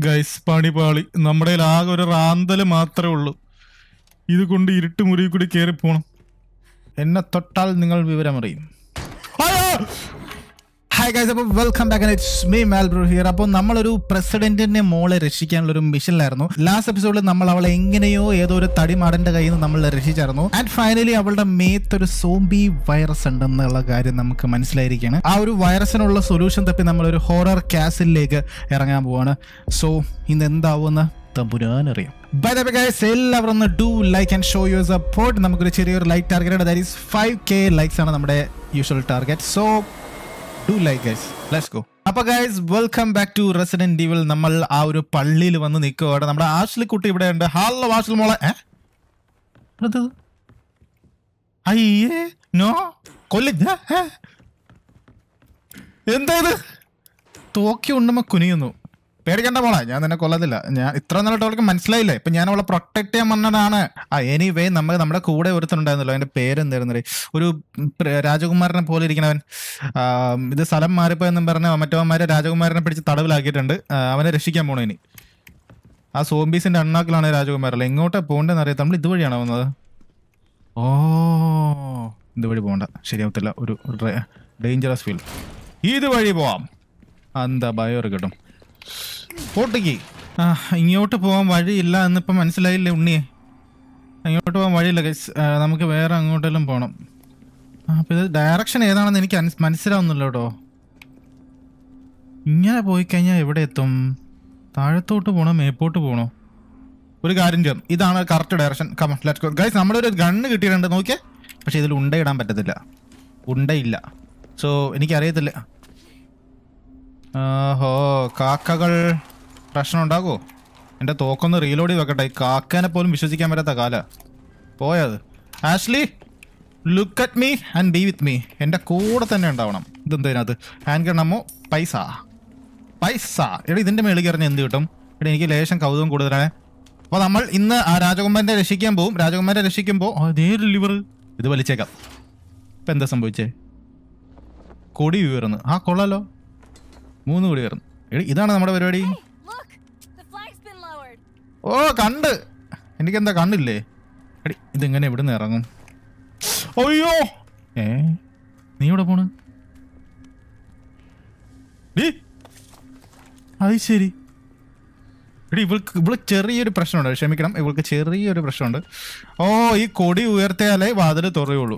Guys പണി പാളി നമ്മുടെ കയ്യിൽ ആകെ ഒരു റാന്തല് മാത്രമേ ഉള്ളൂ ഇത് കൊണ്ട് ഇരുട്ട് മുറി കൂടി കയറി പോണം എന്നെ തൊട്ടാൽ നിങ്ങൾ വിവരമറിയും ഹായ് ഗൈസ് അപ്പോൾ welcome back it's me Malbro here അപ്പോൾ നമ്മളൊരു പ്രസിഡന്റിന്റെ മോളെ രക്ഷിക്കാനുള്ള ഒരു മിഷനിലായിരുന്നു ലാസ്റ്റ് എപ്പിസോഡിൽ നമ്മൾ അവളെ എങ്ങനെയോ ഏതോ ഒരു തടിമാടന്റെ കയ്യിൽ നിന്ന് നമ്മൾ രക്ഷിച്ചായിരുന്നു ആൻഡ് ഫൈനലി അവളുടെ മേത്ത് ഒരു സോംബി വൈറസ് ഉണ്ടെന്നുള്ള കാര്യം നമുക്ക് മനസ്സിലായിരിക്കുകയാണ് ആ ഒരു വൈറസിനുള്ള സൊല്യൂഷൻ തപ്പി നമ്മളൊരു ഹോറർ കാസിലേക്ക് ഇറങ്ങാൻ പോവാണ് സോ ഇന്ന് എന്താവുമെന്ന് തമ്പുരാൻ അറിയാം ബൈ ദ ഗൈസ് എല്ലാവരും ഒന്ന് do like and show your support നമുക്കൊരു ചെറിയൊരു like target that is five K likes ആണ് നമ്മുടെ usual target so do like guys let's go അപ്പൊ guys welcome back to Resident Evil നമ്മൾ ആ ഒരു പള്ളിയിൽ വന്ന് നിൽക്കുകയാണ് നമ്മുടെ ആശ്ലി കുട്ടി ഇവിടെ ഉണ്ട് ഹലോ ആശ്ലി മോളെ ഏ? ഇത്? അയ്യേ നോ കൊല്ലില്ല ഏ? എന്താ ഇത് തോക്കി ഉണ്ടുമ്പോ കുനിയുന്നു പേടിക്കണ്ട മോളെ ഞാൻ നിന്നെ കൊല്ലത്തില്ല ഞാൻ ഇത്ര നാളായിട്ട് അവൾക്ക് മനസ്സിലായില്ലേ ഇപ്പൊ ഞാൻ അവളെ പ്രൊട്ടക്ട് ചെയ്യാൻ വന്നതാണ് ആ എനിവേ നമ്മൾ നമ്മുടെ കൂടെ ഒരുത്തനുണ്ടായിരുന്നല്ലോ അതിന്റെ പേരെന്തായിരുന്നു ഒരു പ്ര- രാജകുമാരനെ പോലെ ഇരിക്കണവൻ ആ, ഇത് സ്ഥലം മാറിപ്പോ എന്നും പറഞ്ഞ മറ്റവന്മാരെ രാജകുമാരനെ പിടിച്ച് തടവിലാക്കിയിട്ടുണ്ട് ആ, അവനെ രക്ഷിക്കാൻ പോണു ഇനി ആ സോംബീസിന്റെ അണ്ണാക്കിലാണ് രാജകുമാരല്ല എങ്ങോട്ടാ പോകണ്ടെന്ന് അറിയാം നമ്മൾ ഇതുവഴിയാണോ വന്നത് ഓ ഇതുവഴി പോകണ്ട ശരിയാവത്തില്ല ഒരു ഡേഞ്ചറസ് ഫീൽ ഇതുവഴി പോവാം എന്താ ഭയം കിട്ടും പോട്ടേക്ക് ആ ഇങ്ങോട്ട് പോകാൻ വഴിയില്ല എന്നിപ്പം മനസ്സിലായില്ലേ ഉണ്ണിയെ ഇങ്ങോട്ട് പോകാൻ വഴിയില്ല ഗൈസ് നമുക്ക് വേറെ അങ്ങോട്ടെല്ലാം പോകണം ആ അപ്പം ഇത് ഡയറക്ഷൻ ഏതാണെന്ന് എനിക്ക് അനസ്- മനസ്സിലാവുന്നില്ല കേട്ടോ ഇങ്ങനെ പോയി കഴിഞ്ഞാൽ എവിടെ എത്തും താഴത്തോട്ട് പോകണോ മേപ്പോട്ട് പോകണോ ഒരു കാര്യം ചെയ്യാം ഇതാണ് correct direction come on let go guys നമ്മുടെ ഒരു ഗണ്ണ് കിട്ടിയിട്ടുണ്ട് നോക്കിയേ പക്ഷെ ഇതിൽ ഉണ്ടയിടാൻ പറ്റത്തില്ല ഉണ്ടയില്ല സോ എനിക്കറിയത്തില്ല ആഹോ കാക്കകൾ പ്രശ്നം ഉണ്ടാകുമോ എൻ്റെ തോക്കൊന്ന് റീലോഡ് ചെയ്ത് വെക്കട്ടെ ഈ കാക്കേനെ പോലും വിശ്വസിക്കാൻ പറ്റാത്ത കാല പോയത് Ashley look at me and be with me എൻ്റെ കൂടെ തന്നെ ഉണ്ടാവണം ഇതെന്തതിനകത്ത് ഹാൻഡ് ഗണ്ണമ്മോ പൈസ പൈസ എടാ ഇതിൻ്റെ മേളിൽ കയറിഞ്ഞ എന്ത് കിട്ടും എടാ എനിക്ക് ലേശം കൗതുകം കൂടുതലാണ് അപ്പോൾ നമ്മൾ ഇന്ന് ആ രാജകുമാരനെ രക്ഷിക്കാൻ പോവും രാജകുമാരനെ രക്ഷിക്കുമ്പോൾ അതേ ലിവർ ഇത് വലിച്ചേക്കാം ഇപ്പം എന്താ സംഭവിച്ചേ കൊടി ഉയർന്നു ആ കൊള്ളാലോ മൂന്ന് കോടി കയറുന്നു എടി ഇതാണ് നമ്മുടെ പരിപാടി Look! The flag's been lowered. ഓ കണ്ട് എനിക്കെന്താ കണ്ടില്ലേ എടി ഇതെങ്ങനെ എവിടുന്ന് ഇറങ്ങും അയ്യോ ഏ നീ എവിടെ പോണ് ഡി അത് ശരി എടി ഇവൾക്ക് ഇവള് ചെറിയൊരു പ്രശ്നമുണ്ട് ക്ഷമിക്കണം ഇവൾക്ക് ചെറിയൊരു പ്രശ്നമുണ്ട് ഓ ഈ കൊടി ഉയർത്തിയാലേ വാതിൽ തുറയുള്ളൂ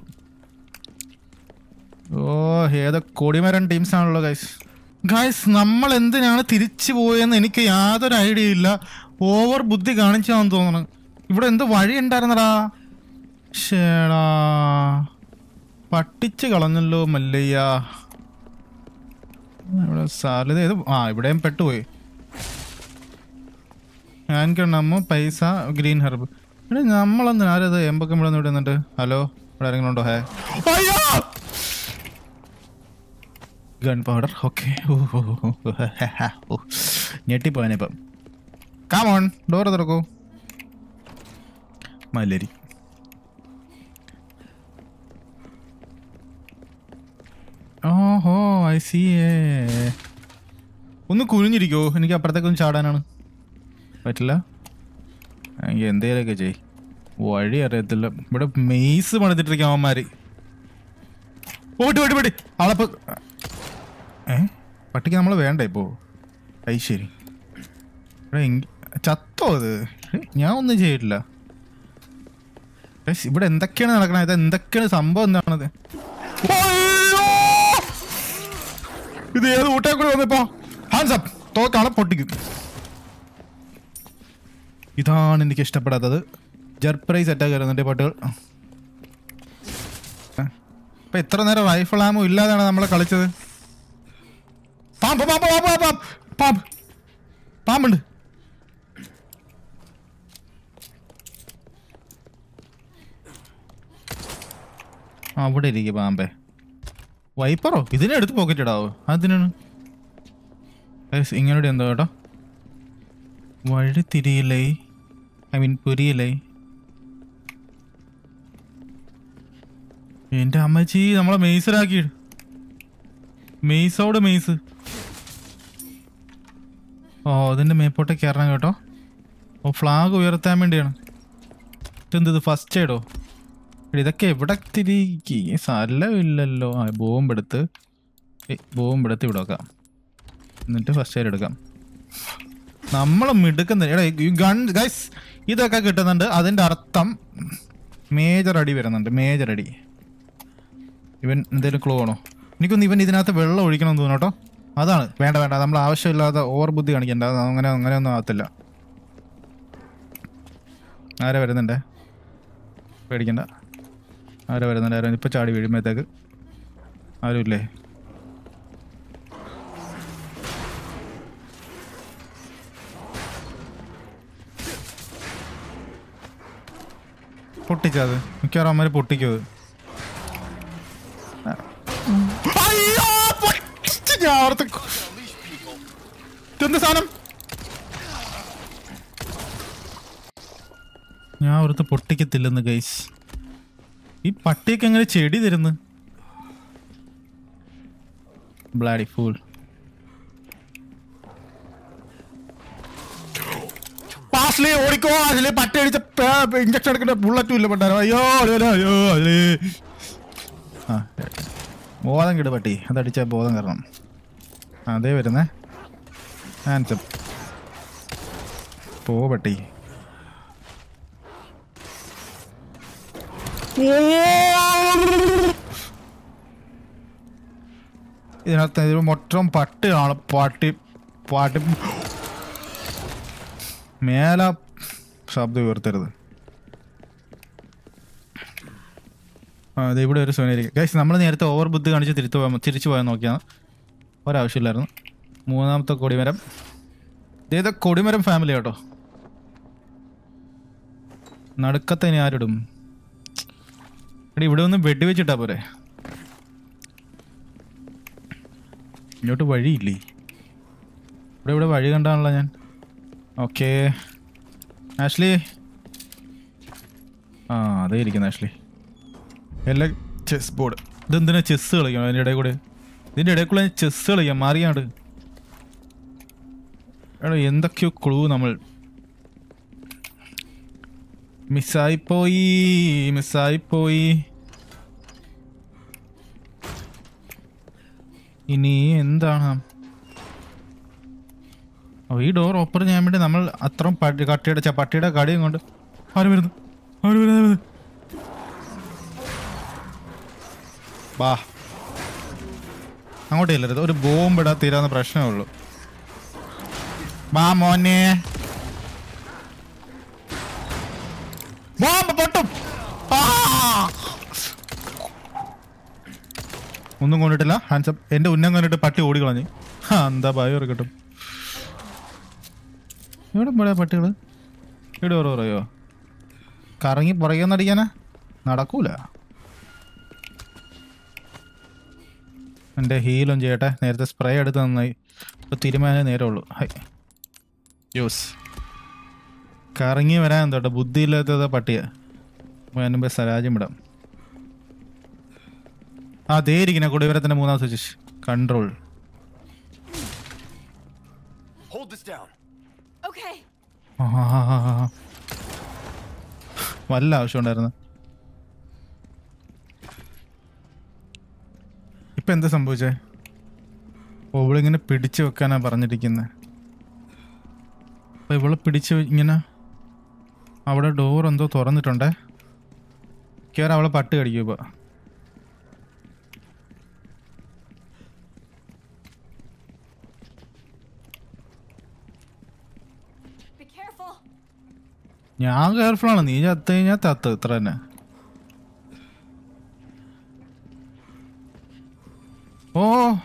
ഓ ഏതോ കൊടിമരൻ ടീംസ് ആണല്ലോ ഗൈസ് ഗൈസ് നമ്മൾ എന്തിനാണ് തിരിച്ചു പോയെന്ന് എനിക്ക് യാതൊരു ഐഡിയ ഇല്ല ഓവർ ബുദ്ധി കാണിച്ചാന്ന് തോന്നുന്നു ഇവിടെ എന്ത് വഴി ഉണ്ടായിരുന്നടാ ഷേടാ പട്ടിച്ച് കളഞ്ഞല്ലോ മല്ലയ്യ ഇവിടെ സാധ്യത ഇത് ആ ഇവിടെയും പെട്ടുപോയി ഞാൻ കണ്ണമ്മ പൈസ ഗ്രീൻ ഹെർബ് ഇവിടെ നമ്മളെന്തിനാ ആരത് എമ്പൊക്കെ ഇവിടെ നിന്ന് ഇവിടെ നിന്നിട്ട് ഹലോ ഇവിടെ ആരെങ്കിലും ഉണ്ടോ ഹേ അയ്യോ ഗൺ പൗഡർ ഓക്കെ ഞെട്ടിപ്പോയനിപ്പം കാമോൺ ഡോർ തുറക്കൂ മല്ലരി ഓഹോ ഐ സി ഏ ഒന്ന് കുനിഞ്ഞിരിക്കോ എനിക്ക് അപ്പുറത്തേക്കൊന്ന് ചാടാനാണ് പറ്റില്ല എനിക്ക് എന്തേലൊക്കെ ചെയ് വഴി അറിയത്തില്ല ഇവിടെ മെയ്സ് പണിതിട്ടിരിക്കും അവന്മാര് ഓടി ഓടി ഓടി അവളപ്പോ ഏ പട്ടിക്ക് നമ്മൾ വേണ്ട ഇപ്പോ അത് ശരി ഇവിടെ എങ്കി- ചത്തോ അത് ഏ, ഞാൻ ഒന്നും ചെയ്തിട്ടില്ല ഗയ്സ്, ഇവിടെ എന്തൊക്കെയാണ് നടക്കണത് ഇത് എന്തൊക്കെയാണ് സംഭവം എന്താണത് അയ്യോ! ഇത് ഏത് ഊട്ടേ കൂടി വന്നിപ്പോ ഹാൻസ് അപ്പ് തോക്കാണ് പൊട്ടിക്കും ഇതാണ് എനിക്ക് ഇഷ്ടപ്പെടാത്തത് ജർപ്രൈസ് അറ്റാക്ക് വരുന്നുണ്ട് ഈ പാട്ടുകൾ ഇപ്പൊ ഇത്ര നേരം റൈഫിൾ ആമോ ഇല്ലാതാണ് നമ്മൾ കളിച്ചത് പാമ്പ് പാമ്പ് പാമ്പ് പാമ്പ് പാമ്പ് പാമ്പുണ്ട് ആ, അവിടെ ഇരിക്കുക പാമ്പേ വൈപ്പറോ ഇതിനെ എടുത്ത് പോക്കറ്റ് ഇടാവോ അതിനാണ് ഗയ്സ്, ഇങ്ങനോട് എന്തോ കേട്ടോ വഴി തിരിയില്ലേ ഐ മീൻ പുരിയില്ലേ എന്റെ അമ്മച്ചി നമ്മളെ മെയ്സിലാക്കി മെയ്സോട് മെയ്സ് ഓ അതിൻ്റെ മേപ്പോട്ടേക്ക് കയറണം കേട്ടോ ഓ ഫ്ലാഗ് ഉയർത്താൻ വേണ്ടിയാണ് ഇതെന്ത് ഇത് ഫസ്റ്റ് എയ്ഡോ എടി, ഇതൊക്കെ എവിടെ തിരികെ സ്ഥലമില്ലല്ലോ ആ ബോംബെടുത്ത് ബോംബെടുത്ത് ഇവിടെ വെക്കാം എന്നിട്ട് ഫസ്റ്റ് എയ്ഡ് എടുക്കാം നമ്മൾ മിടുക്കുന്ന എടാ ഈ ഗൺ ഗൈസ് ഇതൊക്കെ കിട്ടുന്നുണ്ട് അതിൻ്റെ അർത്ഥം മേജർ അടി വരുന്നുണ്ട് മേജർ അടി ഇവൻ എന്തെങ്കിലും ക്ലൂ ആണോ എനിക്കൊന്ന് ഇവൻ ഇതിനകത്ത് വെള്ളം ഒഴിക്കണമെന്ന് തോന്നുന്നു കേട്ടോ അതാണ് വേണ്ട വേണ്ട നമ്മൾ ആവശ്യമില്ലാതെ ഓവർ ബുദ്ധി കാണിക്കണ്ട അത് അങ്ങനെ അങ്ങനെയൊന്നും ആകത്തില്ല ആരാ വരുന്നുണ്ടേ പേടിക്കണ്ട ആരാ വരുന്നുണ്ട് ആരാ ഇപ്പം ചാടി വീഴുമ്പോഴത്തേക്ക് ആരും ഇല്ലേ പൊട്ടിച്ചത് മിക്കവാറും അമ്മ പൊട്ടിക്കും അത് അയ്യോ പൊട്ടിച്ച് ഞാൻ ഓർത്ത് ഇതെന്ത് സാധനം ഞാൻ ഓർത്ത് പൊട്ടിക്കത്തില്ലെന്ന് ഗൈസ് ഈ പട്ടിയൊക്കെ എങ്ങനെ ചെടി തരുന്നു ബ്ലാഡി ഫൂൾ പാസ്ലി ഓടിക്കോ അതില് പട്ടി അടിച്ച ഇഞ്ചക്ഷൻ എടുക്കേണ്ട ബുള്ളറ്റും ഇല്ല പെട്ടാരോ അയ്യോ അയ്യോ അയ്യോ അതില് ആ ബോധം കിട് പട്ടി അതടിച്ച ബോധം കയറണം ആ, അതേ വരുന്നേ ആൻസം പോ പട്ടി ഇതിനകത്ത് ഇത് മൊത്തം പട്ടിയാണ് പട്ടി പാട്ടി മേല ശബ്ദം ഉയർത്തരുത് ആ ഇത് ഇവിടെ ഒരു സോനയിരിക്കും ഗൈസ് നമ്മൾ നേരത്തെ ഓവർ ബുദ്ധി കാണിച്ച് തിരിച്ചു പോയാൽ തിരിച്ചു പോയാൽ നോക്കിയാണ് ഒരാവശ്യമില്ലായിരുന്നു മൂന്നാമത്തെ കൊടിമരം ഇതേത് കൊടിമരം ഫാമിലി കേട്ടോ നടുക്കത്തെ ഇനി ആരിടും എടി ഇവിടെ ഒന്ന് വെടിവെച്ചിട്ടാ പോരെ ഇങ്ങോട്ട് വഴിയില്ലേ ഇവിടെ ഇവിടെ വഴി കണ്ടാണല്ലോ ഞാൻ ഓക്കേ ആഷ്ലി ആ അതേ ഇരിക്കുന്നു ആഷ്ലി എല്ലാം ചെസ് ബോർഡ് ഇതെന്തിനാ ചെസ് കളിക്കണം അതിൻ്റെ ഇടയിൽ കൂടെ ഇതിൻ്റെ ഇടയിൽ കൂടെ ചെസ് കളിക്കാം മാറിയാണ്ട് എടാ എന്തൊക്കെയോ ക്ലൂ നമ്മൾ മിസ്സായിപ്പോയി മിസ്സായിപ്പോയി ഇനി എന്താണ് ഓ ഈ ഡോർ ഓപ്പൺ ചെയ്യാൻ വേണ്ടി നമ്മൾ അത്രയും പട്ടി കട്ടിയുടെ ച- പട്ടിയുടെ കടിയും കൊണ്ട് ആര് വരുന്നു ആര് വരുന്നു ആര് വരുന്നു വാ അങ്ങോട്ട് ചെല്ലരുത് ഒരു ബോംബ് ഇടാൻ തീരാവുന്ന പ്രശ്നമേ ഉള്ളൂ വാ മോനെ ബോംബ് പൊട്ടും ആ! ഒന്നും കൊണ്ടിട്ടില്ല ഹാൻഡ്സപ്പ് എന്റെ ഉന്നം കണ്ടിട്ട് പട്ടി ഓടിക്കളഞ്ഞ് ആ എന്താ ഭയം കിട്ടും എവിടെ പോയാ പട്ടികള് ഇവിടെ ഓരോ പറയോ കറങ്ങി പുറകെ അടിക്കാനാ നടക്കൂല എൻ്റെ ഹീലും ചെയ്യട്ടെ നേരത്തെ സ്പ്രേ എടുത്ത് നന്നായി ഇപ്പോൾ തീരുമാനം നേരമുള്ളൂ ഹൈ യൂസ് കറങ്ങി വരാൻ എന്തോട്ടെ ബുദ്ധിയില്ലാത്തത് പട്ടിയ മുമ്പേ സരാജ്യം വിടാം ആ ദേ ഇരിക്കുന്ന കുടിവരത്തിൻ്റെ മൂന്നാം switch control Hold this down. Okay. വല്ല ആവശ്യമുണ്ടായിരുന്നു ഇപ്പൊ എന്താ സംഭവിച്ചേ ഓ ഇവളിങ്ങനെ പിടിച്ചു വെക്കാനാ പറഞ്ഞിരിക്കുന്നത് അപ്പൊ ഇവളെ പിടിച്ച് വെ- ഇങ്ങനെ അവിടെ ഡോർ എന്തോ തുറന്നിട്ടുണ്ടേ കയറി അവളെ പട്ട് കടിക്കും ഇപ്പൊ Be careful. ഞാൻ കെയർഫുൾ ആണ് നീ ചത്ത് കഴിഞ്ഞാൽ തത്ത് ഇത്ര തന്നെ ഓ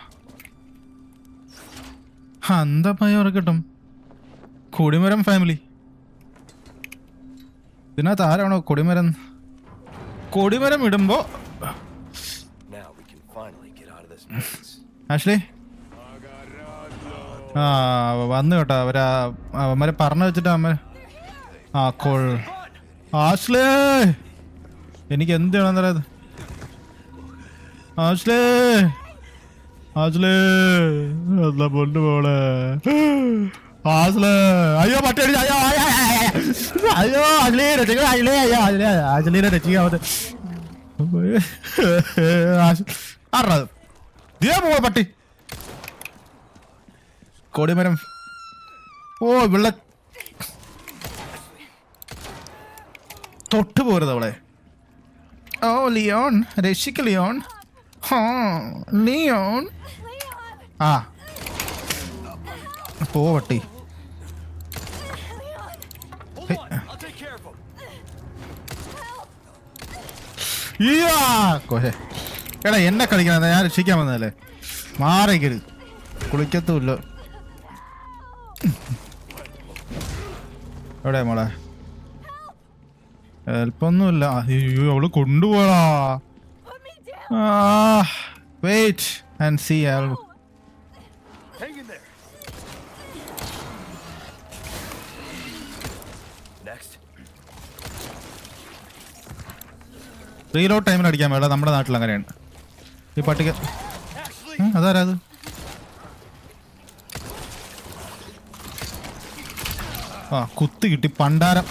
ആ, എന്താ ഭയം ഉറക്കട്ടും കൊടിമരം ഫാമിലി ഇതിനകത്ത് ആരാണോ കൊടിമരം കൊടിമരം ഇടുമ്പോ Now we can finally get out of this maze. Ashley ആ വന്നു കേട്ടോ അവരാ അവന്മാരെ പറഞ്ഞു വെച്ചിട്ട് അമ്മ ആ കോൾ ആഷ്ലേ എനിക്ക് എന്ത് വേണമെന്നറിയാത് ആഷ്ലേ ആഷ്ലേ എന്താ പൊന്നു പോളെ ആസ്ല് അയ്യോ പട്ടി അടിച്ചു അയ്യോ അയ്യോ, അയ്യോ, അയ്യോ അജലി രക്ഷിക്കുക അജലി അയ്യോ അജലി അജലിനെ രക്ഷിക്കാവത് ആറത് ദിയാ പോവാ പട്ടി കൊടിമരം ഓ വെള്ള തൊട്ട് പോരുത് അവളെ ഓ ലിയോൺ രക്ഷിക്ക ലിയോൺ ഹോ ലിയോൺ Leon! ആ പോ പട്ടി Hold on, I'll take care of him. ഇയ്യാ! കോശെ എടാ എന്നെ കളിക്കണത് ഞാൻ രക്ഷിക്കാൻ വന്നതല്ലേ മാറിക്കരുത് കുളിക്കത്തുമില്ല എവിടെ മോളെ ഹെൽപ്പൊന്നുമില്ല അയ്യോ അവള് കൊണ്ടുപോടാ Put me down! Wait and see Hang in there. Next. Reload ടൈമിൽ അടിക്കാൻ വേണ്ട നമ്മുടെ നാട്ടിൽ അങ്ങനെയാണ് ഈ പട്ടിക Ashley! ഏ, അതാരാ അത് ആ കുത്തി കിട്ടി പണ്ടാരം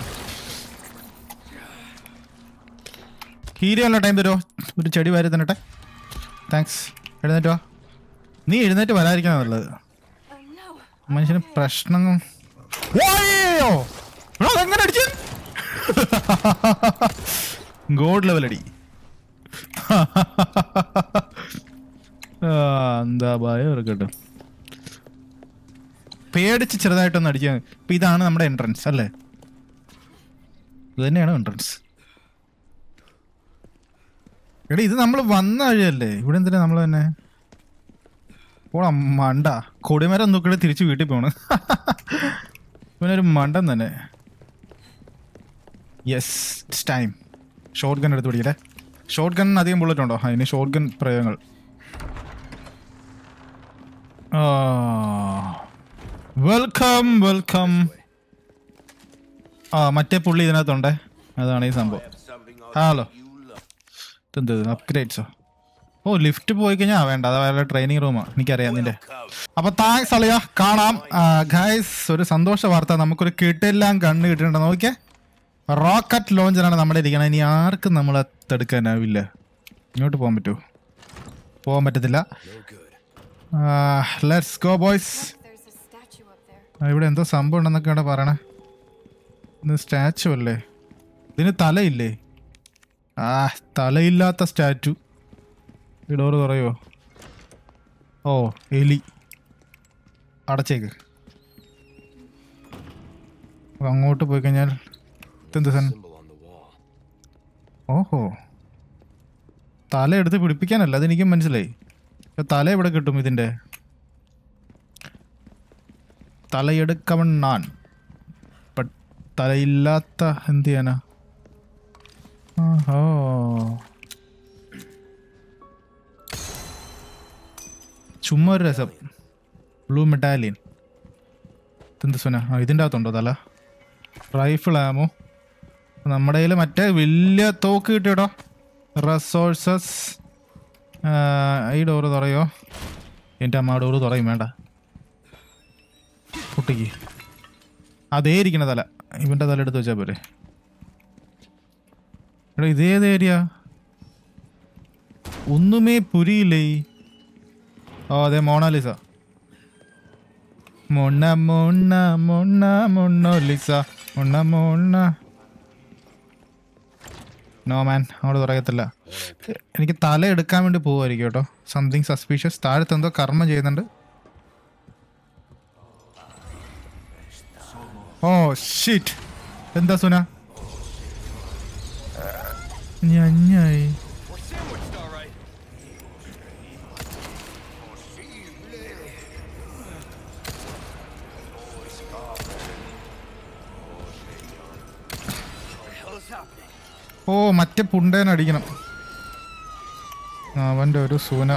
ഹീരിയുള്ള ടൈം തരുമോ ഒരു ചെടി വാരി തന്നിട്ടെ താങ്ക്സ് എഴുന്നേറ്റ് വാ നീ എഴുന്നേറ്റ് വരാതിരിക്കാൻ നല്ലത് Oh no! മനുഷ്യന് പ്രശ്നം ഓയ്യോ എടാ, അതെങ്ങനെ അടിച്ച് ഗോഡ് ലെവൽ അടി ആ, എന്താ ഭയം ഇറക്കട്ടെ പേടിച്ച് ചെറുതായിട്ടൊന്ന് അടിക്കാൻ ഇപ്പൊ ഇതാണ് നമ്മുടെ എൻട്രൻസ് അല്ലേ ഇത് തന്നെയാണ് എൻട്രൻസ് എടാ ഇത് നമ്മൾ വന്ന വഴിയല്ലേ ഇവിടെ എന്തിനാ നമ്മൾ തന്നെ ഓളാ മണ്ട കൊടിമരം നോക്കിയിട്ട് തിരിച്ച് വീട്ടിൽ പോണ് ഇവനൊരു മണ്ടൻ തന്നെ yes it's time shotgun എടുത്ത് പിടിക്കട്ടെ ഷോർട്ട് ഗൺ അധികം ബുള്ളറ്റ് ഉണ്ടോ ആ ഇനി ഷോർട്ട് ഗൺ പ്രയോഗങ്ങൾ വെൽക്കം വെൽക്കം ആ മറ്റേ പുള്ളി ഇതിനകത്തുണ്ടേ അതാണ് ഈ സംഭവം ഹലോ എന്ത് അപ്ഗ്രേഡ്സോ ഓ ലിഫ്റ്റ് പോയി കഴിഞ്ഞാൽ വേണ്ട അത് വേറെ ട്രെയിനിങ് റൂമാ എനിക്കറിയാം നിന്റെ അപ്പൊ താങ്ക്സ് അളിയ കാണാം ഗൈസ് ഒരു സന്തോഷ വാർത്ത നമുക്കൊരു കിട്ടെല്ലാം കണ്ണ് കിട്ടിയിട്ടുണ്ട് നോക്കിയേ റോക്കറ്റ് ലോഞ്ചറാണ് നമ്മുടെ ഇരിക്കണം ഇനി ആർക്കും നമ്മളെ തടുക്കാനാവില്ല ഇങ്ങോട്ട് പോകാൻ പറ്റുമോ പോകാൻ പറ്റത്തില്ല No good. Let's go boys There's a statue up there. ഇവിടെ എന്തോ സംഭവം ഉണ്ടെന്നൊക്കെ ഇവിടെ പറയണേ ഇത് സ്റ്റാച്ചു അല്ലേ ഇതിന് തലയില്ലേ ആ തലയില്ലാത്ത സ്റ്റാച്ചു ഈ ഡോറ് തുറയോ ഓ എലി അടച്ചേക്ക് അപ്പൊ അങ്ങോട്ട് പോയി കഴിഞ്ഞാൽ ഇതെന്ത് സാധനം Symbol on the wall. ഓഹോ തല എടുത്ത് പിടിപ്പിക്കാനല്ല അതെനിക്കും മനസ്സിലായി പക്ഷെ തല എവിടെ കിട്ടും ഇതിന്റെ തലയെടുക്കവൺ നാൻ ബട്ട് തലയില്ലാത്ത എന്ത് ചെയ്യാനാ ഓഹോ ചുമ്മാ ഒരു രസം ബ്ലൂ മെറ്റാലിയൻ എന്ത് സുന ആ ഇതിൻ്റെ അകത്തുണ്ടോ തല റൈഫിൾ ആമോ നമ്മുടെ കയ്യിൽ മറ്റേ വലിയ തോക്ക് കിട്ടിയോടോ റിസോഴ്സസ് ഈ ഡോറ് തുറയോ എൻ്റെ അമ്മ ഡോറ് തുറയും വേണ്ട കുട്ടിക്ക് അതേ ഇരിക്കണ തല ഇവൻ്റെ തല എടുത്ത് വെച്ചാൽ പോരെ എടാ ഇതേത് ഏരിയ ഒന്നുമേ പുരിയില്ലേ ഓ അതെ മോണാലിസ മൊണ്ണ മൊണ്ണ മൊണ്ണ മൊണ്ണോലിസ മൊണ്ണ മൊണ്ണ നോ മാൻ അങ്ങോട്ട് തുറക്കത്തില്ല എനിക്ക് തല എടുക്കാൻ വേണ്ടി പോവായിരിക്കും കേട്ടോ സംതിങ് സസ്പീഷ്യസ് താഴത്ത് എന്തോ കർമ്മം ചെയ്യുന്നുണ്ട് ഓ ഷിറ്റ് എന്താ സുന ഞഞ്ഞായി We're sandwiched, all right. What the hell is happening? ഓ മറ്റേ പുണ്ടേനെ അടിക്കണം അവൻ്റെ ഒരു സൂന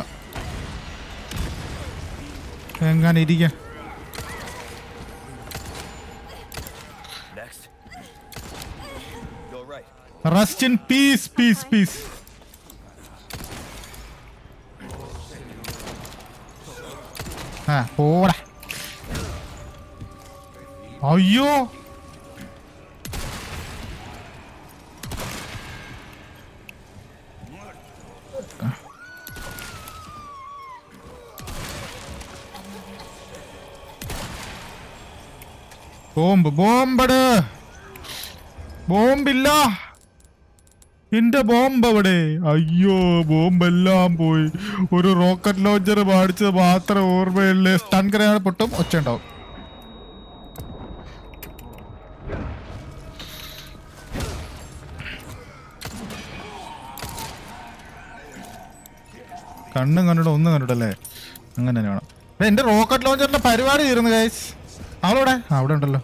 എങ്ങനെ ഇരിക്ക Next. Go right. Rest in peace peace peace ആ പോടാ അയ്യോ ബോംബ് ബോംബട് ബോംബില്ല എന്റെ ബോംബ് അവിടെ അയ്യോ ബോംബെല്ലാം പോയി ഒരു റോക്കറ്റ് ലോഞ്ചർ പാടിച്ചത് മാത്രം ഓർമ്മയുള്ളേ സ്റ്റൺ ഗ്രനാഡ് പൊട്ടും ഒച്ച ഉണ്ടാവും കണ്ണും കണ്ടിട്ട് ഒന്നും കണ്ടിട്ടല്ലേ അങ്ങനെ തന്നെ വേണം എടാ, എന്റെ റോക്കറ്റ് ലോഞ്ചറിന്റെ പരിപാടി തീർന്നു ഗൈസ് അവളവിടെ ആ, അവിടെ ഉണ്ടല്ലോ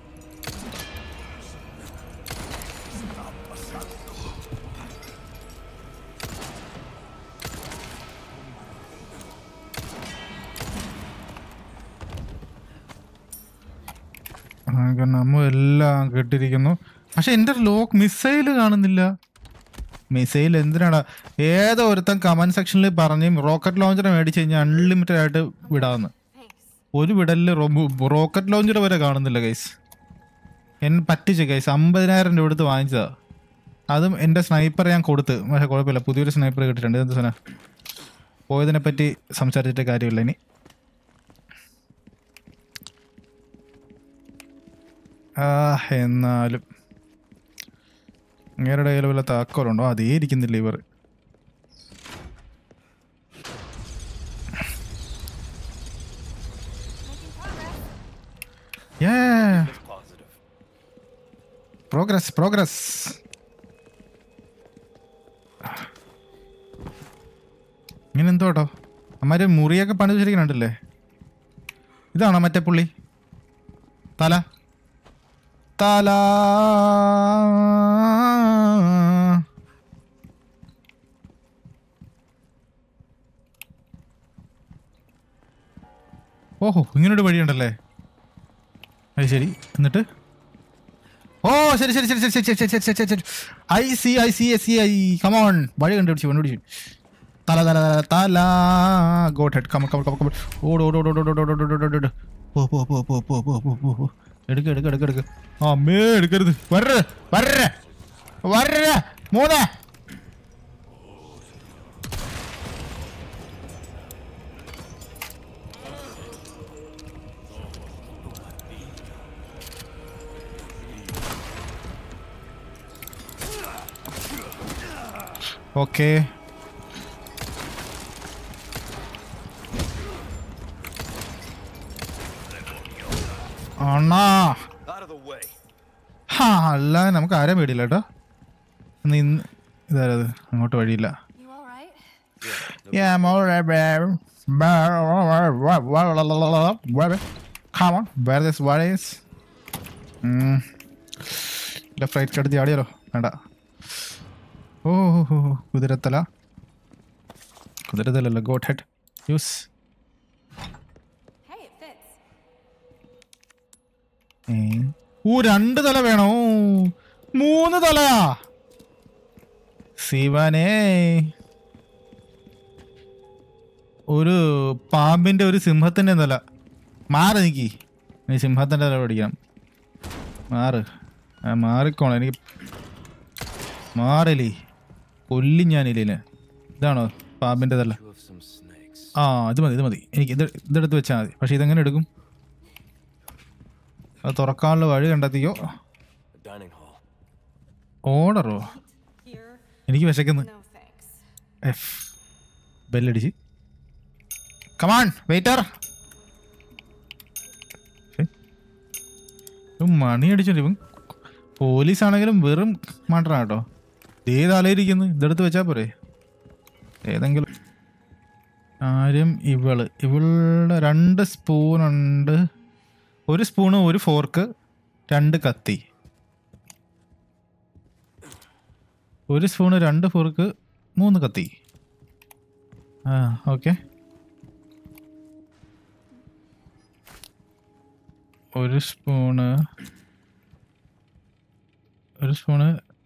ആകെ നമ്മ എല്ലാം കെട്ടിരിക്കുന്നു പക്ഷെ എന്റെ ലോക്ക് മിസൈല് കാണുന്നില്ല മിസൈൽ എന്തിനാടാ ഏതോ ഒരുത്തൻ കമന്റ് സെക്ഷനിൽ പറഞ്ഞ് റോക്കറ്റ് ലോഞ്ചർ മേടിച്ച് കഴിഞ്ഞാൽ അൺലിമിറ്റഡ് ആയിട്ട് വിടാന്ന് Thanks. ഒരു വിടലില് റോക്കറ്റ് ലോഞ്ചർ വരെ കാണുന്നില്ല ഗൈസ് എന്നെ പറ്റിച്ച് ഗൈസ് അമ്പതിനായിരം രൂപ എടുത്ത് വാങ്ങിച്ചതാ അതും എൻ്റെ സ്നൈപ്പർ ഞാൻ കൊടുത്ത് പക്ഷേ കുഴപ്പമില്ല പുതിയൊരു സ്നൈപ്പർ കിട്ടിയിട്ടുണ്ട് എന്ത് സാധനം പോയതിനെ പറ്റി സംസാരിച്ചിട്ട് കാര്യമില്ല ഇനി ആ എന്നാലും അങ്ങേരുടെ കയ്യിൽ വല്ല താക്കോലുണ്ടോ അതേ ഇരിക്കുന്നില്ല ഇവർ Making progress. Yeah. It's positive. Progress progress ഇങ്ങനെ എന്തോ കേട്ടോ അമ്മാര് മുറിയൊക്കെ പണി വെച്ചിരിക്കണുണ്ടല്ലേ ഇതാണോ മറ്റേ പുള്ളി തല തല ഓഹോ ഇങ്ങനൊരു വഴിയുണ്ടല്ലേ അത് ശരി എന്നിട്ട് ഓ ശരി ശരി ശരി ശരി ശരി ശരി ശരി ശരി ശരി I see I see yes see I come on വഴി കണ്ടുപിടിച്ചു കണ്ടുപിടിച്ചു തല തല തല തല ഗോട്ട് ഹെഡ് കമ കമ കമ കമ ഓട് ഓട് ഓട് ഓട് ഓട് ഓട് ഓട് ഓട് ഓട് പോ പോ പോ പോ പോ പോ പോ പോ പോ എടുക്ക എടുക്ക എടുക്ക എടുക്ക ആ അമ്മേ എടുക്കരുത് വരേ വരേ വരേ മൂന്ന് ഓക്കേ അണ്ണാ Out of the way. ഹാ അല്ല നമുക്ക് ആരെയും പേടിയില്ല കേട്ടോ ഇന്ന് ഇന്ന് ഇതാരത് അങ്ങോട്ട് വഴിയില്ല You alright? Yeah, I'm alright, babe. Come on, where this what is? ഉം. ലെഫ്റ്റ് റൈറ്റ് എടുത്ത് ചാടിയാലോ വേണ്ട ഓ ഹോ, ഹോ, ഹോ. കുതിരത്തല കുതിരത്തലല്ല goat head use Hey, it fits. ഓ രണ്ട് തല വേണോ മൂന്ന് തലയാ ശിവനേ ഒരു പാമ്പിന്റെ ഒരു സിംഹത്തിന്റെ തല മാറി നിക്കി നീ സിംഹത്തിന്റെ തല പഠിക്കണം മാറ് ആ, മാറിക്കോണം എനിക്ക് മാറില്ലേ കൊല്ലും ഞാനില്ലേ ഇതാണോ പാമ്പിന്റെ തല Two of some snakes. ആ ഇത് മതി ഇത് മതി എനിക്ക് ഇത് ഇതെടുത്ത് വെച്ചാൽ മതി പക്ഷെ ഇതെങ്ങനെ എടുക്കും അത് തുറക്കാനുള്ള വഴി കണ്ടെത്തിയോ A dining hall. ഓർഡറോ Here? എനിക്ക് വിശക്കുന്നു No thanks. എഫ് ബെല്ലടിച്ച് കമാൺ വെയിറ്റർ മണി അടിച്ചോണ്ട് ഇവൻ പോലീസ് ആണെങ്കിലും വെറും മണ്ടറാ കേട്ടോ ഏത് ആലോചിക്കുന്നു ഇതെടുത്ത് വെച്ചാ പോരെ ഏതെങ്കിലും ആരും ഇവള് ഇവളുടെ രണ്ട് സ്പൂണുണ്ട് ഒരു സ്പൂണ് ഒരു ഫോർക്ക് രണ്ട് കത്തി ഒരു സ്പൂണ് രണ്ട് ഫോർക്ക് മൂന്ന് കത്തി ആ ഓക്കെ ഒരു സ്പൂണ് ഒരു സ്പൂണ്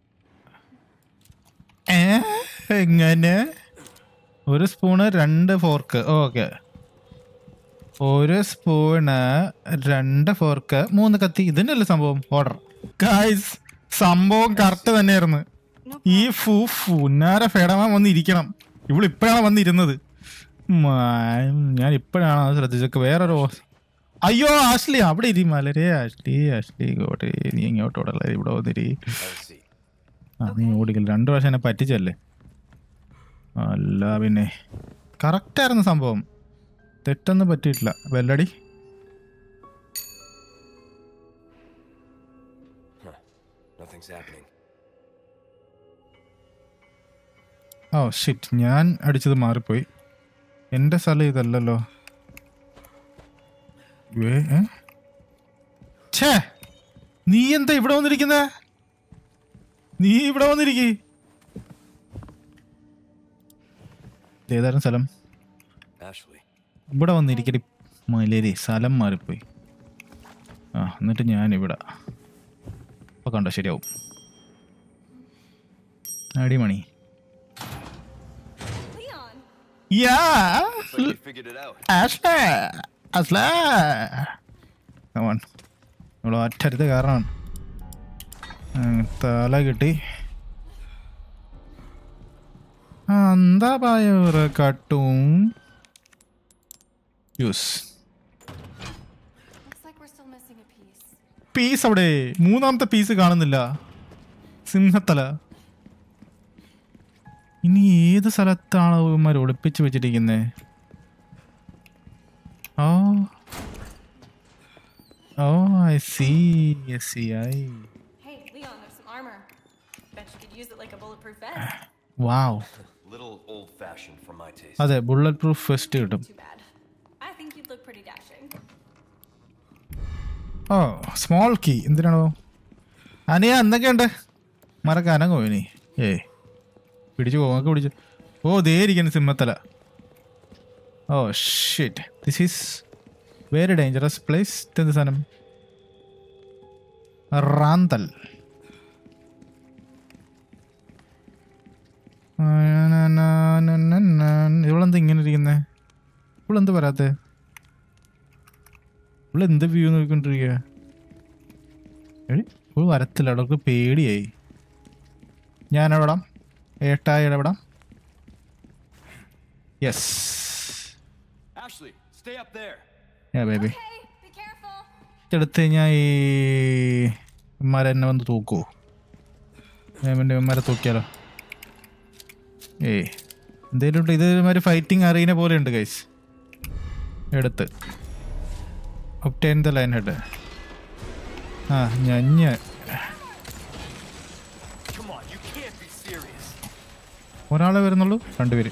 ഏ എങ്ങനെ ഒരു സ്പൂണ് രണ്ട് ഫോർക്ക് ഓക്കെ ഒരു സ്പൂണ് രണ്ട് ഫോർക്ക് മൂന്ന് കത്തി ഇതിനല്ലേ സംഭവം ഓർഡർ ഗായ്സ് സംഭവം കറക്റ്റ് തന്നെയായിരുന്നു ഈ ഫു ഫുന്നാര ഫെഡമാൻ വന്ന് ഇരിക്കണം ഇവിടെ ഇപ്പോഴാണ് വന്നിരുന്നത് മാ- ഞാൻ ഇപ്പോഴാണ് അത് ശ്രദ്ധിച്ചൊക്കെ വേറൊരു ഓ- അയ്യോ ആഷ്ലി അവിടെ ഇരി മലരെ ആഷ്ലി ആഷ്ലി ഇങ്ങോട്ട് നീ ഇങ്ങോട്ട് ഓടല്ല ഇവിടെ വന്നിരി Have a seat. ആ നീ ഓടിക്കില്ല രണ്ടു പ്രാവശ്യം എന്നെ പറ്റിച്ചല്ലേ അല്ല പിന്നെ കറക്റ്റായിരുന്നു സംഭവം തെറ്റൊന്നും പറ്റിയിട്ടില്ല വെല്ലടി Nothing's happening. ഓ ഷിറ്റ് ഞാൻ അടിച്ചത് മാറിപ്പോയി എൻ്റെ സ്ഥലം ഇതല്ലല്ലോ വേ ഏ? ഛേ നീ എന്താ ഇവിടെ വന്നിരിക്കുന്നേ നീ ഇവിടെ വന്നിരിക്കേ ഏതായിരുന്നു സ്ഥലം Ashley. ഇവിടെ വന്നിരിക്കടി മലേരി സ്ഥലം മാറിപ്പോയി ആ എന്നിട്ട് ഞാൻ ഇവിടെ അപ്പൊ കണ്ടോ ശരിയാവും അടിമണി Leon! Yeah Looks like you figured it out. Ashley Ashley come on നമ്മൾ ഒറ്റരുത്ത് കാരണമാണ് ഉം, തല കിട്ടി ആ, എന്താ പായ കട്ടും use Looks like we're still missing a piece. Piece അവിടെ മൂന്നാമത്തെ പീസ് കാണുന്നില്ല സിംഹത്തല ഇനി ഏത് സ്ഥലത്താണ് ഇവന്മാർ ഒളിപ്പിച്ച് വെച്ചിരിക്കുന്നത് ഓ ഓ I see I see I Hey, Leon, there's some armor. Bet you could use it like a bulletproof vest. Wow Little old fashioned for my taste. അതെ ബുള്ളറ്റ് പ്രൂഫ് വെസ്റ്റ് കിട്ടും Too bad. I think you'd look pretty dashing. ഓ small key എന്തിനാണോ അനിയ എന്തൊക്കെയുണ്ട് മറക്ക അനങ്ങോ ഇനി ഏ പിടിച്ചു പോകാൻ പിടിച്ചു ഓ ദേ ഇരിക്കുന്നു സിംഹത്തല ഓ shit this is very dangerous place എന്ത് സാധനം റാന്തൽ ഇവളെന്താ ഇങ്ങനെ ഇരിക്കുന്നേ ഇവളെന്ത് പറയാത്തേ ഇവിടെ എന്ത് വ്യൂ നോക്കിക്കൊണ്ടിരിക്കുക എടി ഇവിടെ വരത്തില്ല അവൾക്ക് പേടിയായി ഞാൻ ഇടപെടാം ഏട്ടായി ഇടപെടാം yes Ashley, stay up there. Baby Hey, be careful. എടുത്ത് കഴിഞ്ഞാൽ ഈ ഇമാരെ എന്നെ വന്ന് തൂക്കുമോ ഞാൻ എൻ്റെ ഇമാരെ തൂക്കിയാലോ ഏയ് എന്തേലും ഉണ്ട് ഇത് ഒരു ഫൈറ്റിംഗ് അറിയുന്ന പോലെ ഉണ്ട് ഗൈസ് എടുത്ത് ഒപ്റ്റൈൻ ദ ലൈൻ ഹെഡ് ആ ഞഞ്ഞ് Come on, you can't be serious. ഒരാളെ വരുന്നുള്ളൂ രണ്ടുപേര്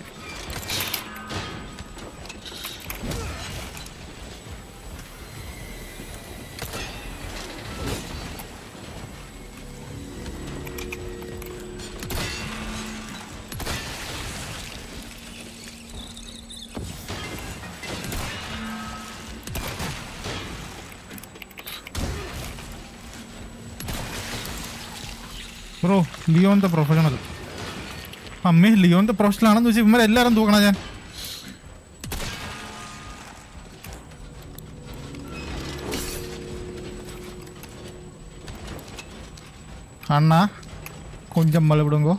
ബ്രോ ലിയോൺ ദ പ്രൊഫഷണൽ അമ്മേ ലിയോൺ ദ പ്രൊഫഷണൽ ആണെന്ന് വെച്ചാൽ ഇവരെല്ലാരും തൂക്കണ ഞാൻ അണ്ണാ കൊഞ്ചം മല വിടുങ്കോ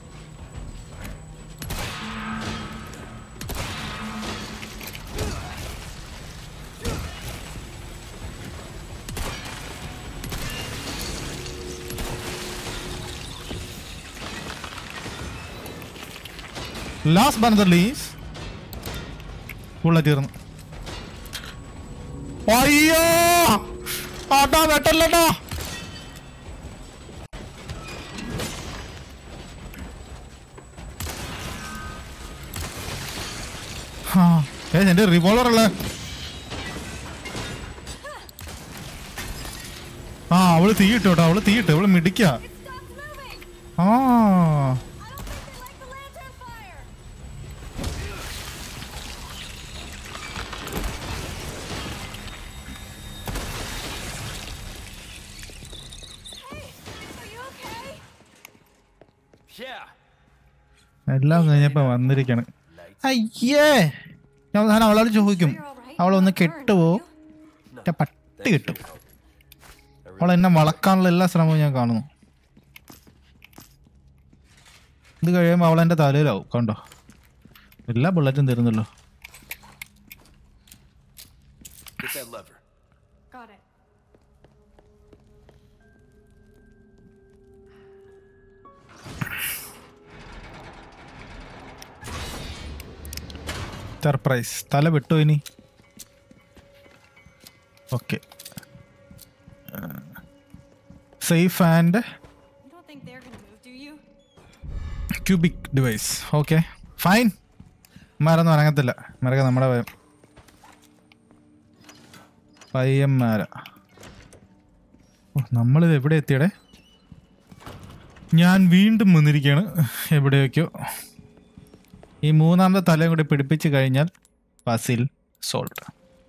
ലാസ്റ്റ് ബൺ ലീസ് ബുള്ളറ്റ് തീർന്നു അയ്യോ ആട്ടാ വെട്ടല്ലട്ടാ ആ ഏ എന്റെ റിവോൾവർ അല്ലേ ആ അവള് തീയിട്ടു കേട്ടോ അവള് തീയിട്ടു അവള് മിടിക്ക It stopped moving. ആ I don't think they like the lantern fire. Hey, are you okay? Yeah. എല്ലാം കഴിഞ്ഞപ്പോ വന്നിരിക്കാണ് Night. അയ്യേ ഞാൻ ഞാൻ അവളോട് ചോദിക്കും You're all right. അവളൊന്ന് കെട്ടുവോ മറ്റേ പട്ടി കിട്ടും അവൾ എന്നെ വളക്കാനുള്ള എല്ലാ ശ്രമവും ഞാൻ കാണുന്നു ഇത് കഴിയുമ്പോൾ അവൾ എൻ്റെ തലയിലാവും കണ്ടോ എല്ലാ ബുള്ളറ്റും തരുന്നല്ലോ Get that lever. Got it. Surprise തല വിട്ടു ഇനി okay safe and You don't think they're gonna move, do you? Cubic device okay fine മരൊന്നും അനങ്ങത്തില്ല മരൊക്കെ നമ്മുടെ ഭയം പയ്യന്മാര ഓ നമ്മളിത് എവിടെ എത്തിയടെ ഞാൻ വീണ്ടും വന്നിരിക്കുകയാണ് എവിടെയൊക്കെയോ ഈ മൂന്നാമത്തെ തലയും കൂടി പിടിപ്പിച്ച് കഴിഞ്ഞാൽ പസിൽ സോൾട്ട്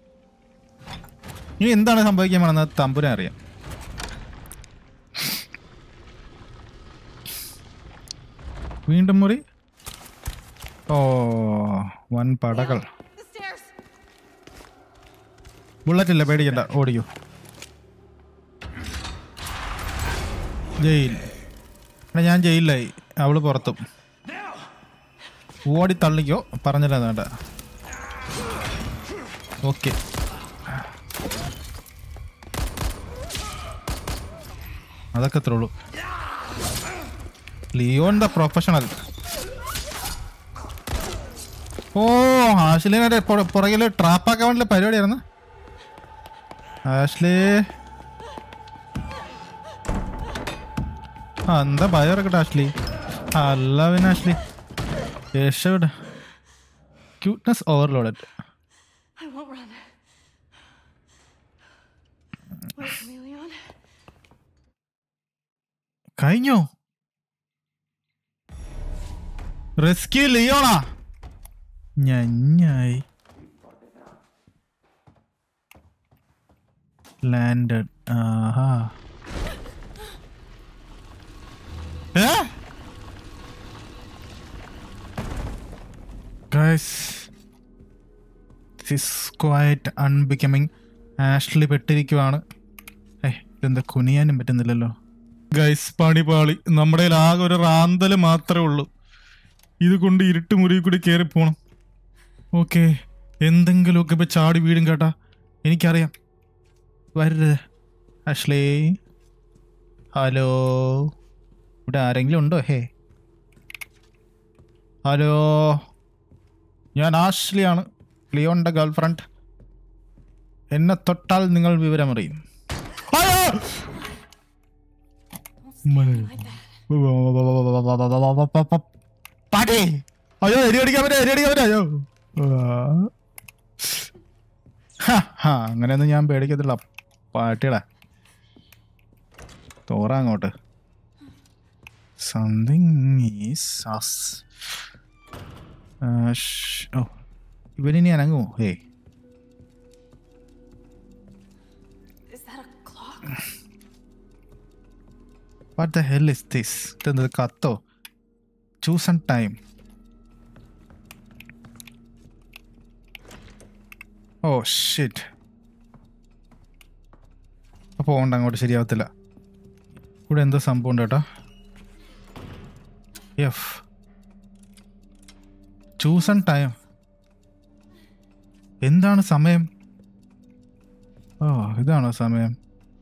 ഇനി എന്താണ് സംഭവിക്കാൻ പോണെന്ന് തമ്പുരാൻ അറിയാം വീണ്ടും മുറി ഓ വൻ പടകൾ The stairs! ബുള്ളറ്റ് ഇല്ല പേടിക്കണ്ട ഓടിക്കോ ജയിൽ എടാ ഞാൻ ജയിലിലായി അവള് പുറത്തും ഓടി തള്ളിക്കോ പറഞ്ഞില്ല വേണ്ട ഓക്കെ അതൊക്കെ അത്രേ ഉള്ളൂ ലിയോൺ ദ പ്രൊഫഷണൽ ഓ ആശ്ലിനെ പുറകില് ട്രാപ്പാക്കാൻ വേണ്ടിയുള്ള പരിപാടിയായിരുന്നു ആഷ്ലി ആ എന്താ ഭയം ഇറക്കട്ടെ ആഷ്ലി അല്ല പിന്നെ ആഷ്ലി രക്ഷപ്പെട cuteness overloaded I won't run. Wait for me, Leon. കഴിഞ്ഞോ റെസ്ക്യൂ ലിയോണാ ഞഞ്ഞായി ലാൻഡഡ് ആഹാ ഏ guys this quiet unbecoming Ashley പെട്ടിരിക്കുവാണ് ഏ ഇതെന്താ കുനിയാനും പറ്റുന്നില്ലല്ലോ ഗൈസ് പണിപാളി നമ്മുടെ കയ്യിൽ ആകെ ഒരു റാന്തല് മാത്രമേ ഉള്ളൂ ഇത് കൊണ്ട് ഇരുട്ട് മുറി കൂടി കയറി പോണം ഓക്കെ എന്തെങ്കിലുമൊക്കെ ഇപ്പൊ ചാടി വീടും കേട്ടാ എനിക്കറിയാം വരരുത് അഷ്ലേ ഹലോ ഇവിടെ ആരെങ്കിലും ഉണ്ടോ ഹേ ഹലോ ഞാൻ ആഷ്ലിയാണ് ലിയോണിന്റെ ഗേൾഫ്രണ്ട് എന്നെ തൊട്ടാൽ നിങ്ങൾ വിവരമറിയും അയ്യോ! പാടി അയ്യോ എരി അടിക്കാൻ പറ്റാ എരി അടിക്കാൻ പറ്റാ അയ്യോ ഹാ, ഹാ, അങ്ങനെയൊന്നും ഞാൻ പേടിക്കത്തില്ല പാട്ടിടാ തോറ അങ്ങോട്ട് സംതിങ് ഈസ് അസ് ഓ ഇവനിനി അനങ്ങുമോ ഏയ് Is that a clock? What the hell is this ഇതെന്ത് കത്തോ ചൂസ് ആൻഡ് ടൈം ഓ ഷിറ്റ് അപ്പോൾ ഉണ്ട് അങ്ങോട്ട് ശരിയാവത്തില്ല ഇവിടെ എന്തോ സംഭവം ഉണ്ട് കേട്ടോ എഫ് ചൂസ് ആൻഡ് ടൈം എന്താണ് സമയം ഓ ഇതാണോ സമയം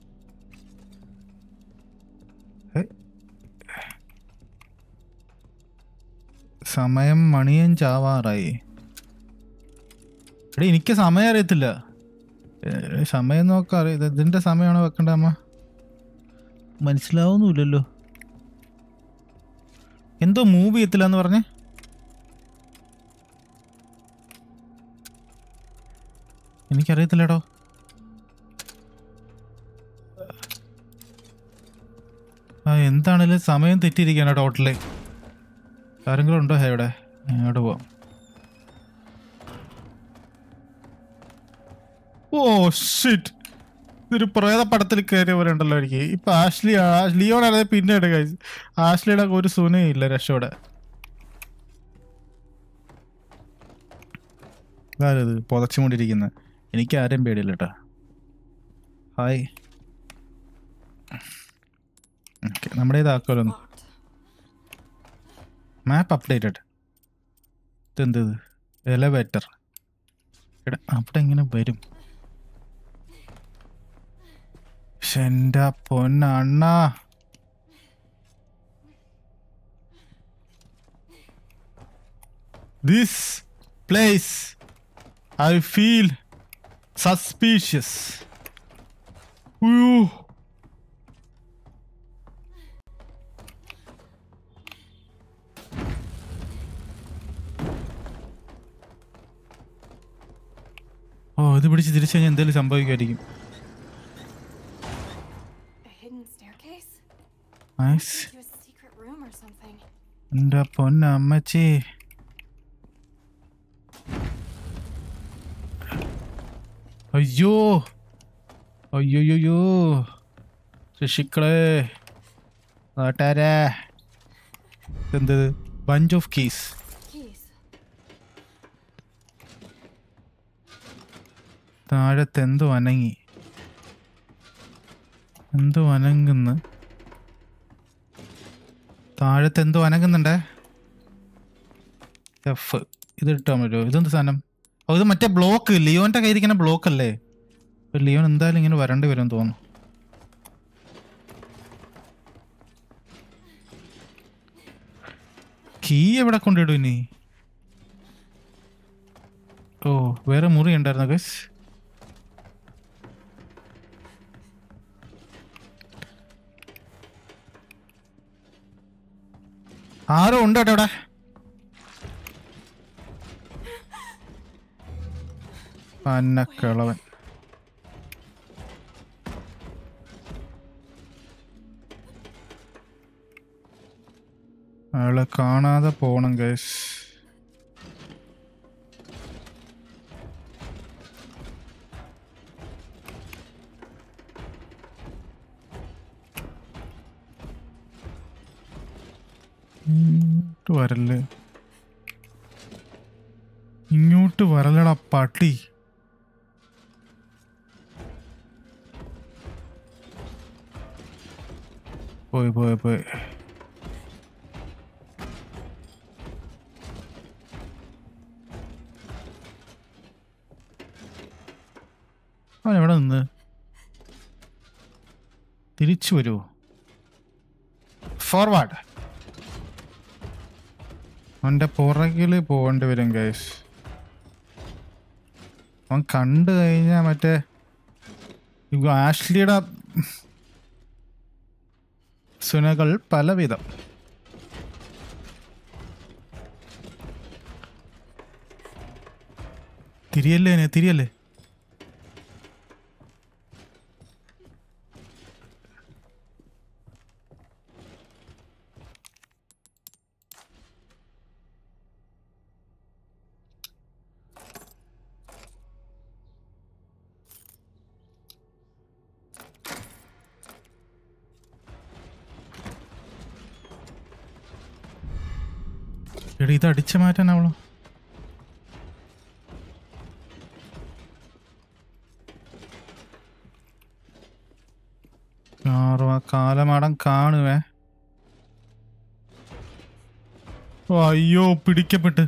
ഏ? സമയം മണിയൻ ചാവാറായി എടീ എനിക്ക് സമയം അറിയത്തില്ല ഏ, സമയം നോക്കാൻ അറിയ ഇത് ഇതിന്റെ സമയമാണോ വെക്കണ്ട അമ്മ മനസ്സിലാവുന്നുമില്ലല്ലോ എന്തോ മൂവ് ചെയ്യത്തില്ല എന്ന് പറഞ്ഞേ എനിക്കറിയത്തില്ലടോ ആ എന്താണേലും സമയം തെറ്റിയിരിക്കാനോ ടോട്ടല് ആരെങ്കിലും ഉണ്ടോ ഹേ ഇവിടെ അങ്ങോട്ട് പോവാം ഓ ഷിറ്റ് ഇതൊരു പ്രേത പടത്തിൽ കയറിയ പോലെ ഉണ്ടല്ലോ എനിക്ക് ഇപ്പൊ ആഷ്ലി ലിയോണാണെ പിന്നെ എടുക്കുക ആഷ്ലിയുടെ ഒരു സുനയും ഇല്ല രക്ഷയുടെ ഇതാരത് പുതച്ചുകൊണ്ടിരിക്കുന്നത് എനിക്ക് ആരെയും പേടിയില്ല കേട്ടോ ഹായ് ഓക്കെ നമ്മുടെ ഇതാക്കുമല്ലോ ഒന്ന് Locked. മാപ്പ് അപ്ഡേറ്റഡ് ഇതെന്ത് എലവേറ്റർ എടാ അവിടെ എങ്ങനെ വരും ശ്ശെ, എൻ്റെ പൊന്നണ്ണ this place I feel suspicious അയ്യോ ഓ ഇത് പിടിച്ച് തിരിച്ചു കഴിഞ്ഞാൽ എന്തെങ്കിലും സംഭവിക്കുമായിരിക്കും A hidden staircase? Nice To a secret room or something. എൻ്റെ പൊന്ന അമ്മച്ചി അയ്യോ അയ്യോയ്യോ ശിക്കളെ നാട്ടാരാ എന്ത് ബഞ്ച് ഓഫ് കീസ് Keys. താഴത്ത് എന്തോ അനങ്ങി എന്തോ അനങ്ങുന്നു താഴത്ത് എന്തോ അനങ്ങുന്നുണ്ടേ എഫ് ഇത് ഇട്ടാൻ പറ്റുമോ ഇതെന്ത് സാധനം ഓ ഇത് മറ്റേ ബ്ലോക്ക് ലിയോന്റെ കയ്യിരിക്കുന്ന ബ്ലോക്ക് അല്ലേ ഇപ്പൊ ലിയോൻ എന്തായാലും ഇങ്ങനെ വരേണ്ടി വരും തോന്നുന്നു കീ എവിടെ കൊണ്ടിടും ഇനി ഓ വേറെ മുറി ഉണ്ടായിരുന്നു ഗസ് ആരോ ഉണ്ട് കേട്ടോ ഇവിടെ പന്നക്കിളവൻ അയാളെ കാണാതെ പോണം ഗൈസ് ഇങ്ങോട്ട് വരല്ലേ ഇങ്ങോട്ട് വരലടാ പട്ടി പോയി പോയി പോയി അവൻ എവിടെ നിന്ന് തിരിച്ചു വരുമോ ഫോർവേഡ് അവൻ്റെ പുറകിൽ പോകേണ്ടി വരും ഗൈസ് അവൻ കണ്ടു കഴിഞ്ഞാൽ മറ്റേ ഈ ആഷ്ലിയുടെ സുനകൾ പലവിധം തിരിയല്ലേ അതിനെ തിരിയല്ലേ എടി ഇത് അടിച്ചു മാറ്റാനാവളോ ആറുവ കാലമാടം കാണുവേ ഓ, അയ്യോ പിടിക്കപ്പെട്ട്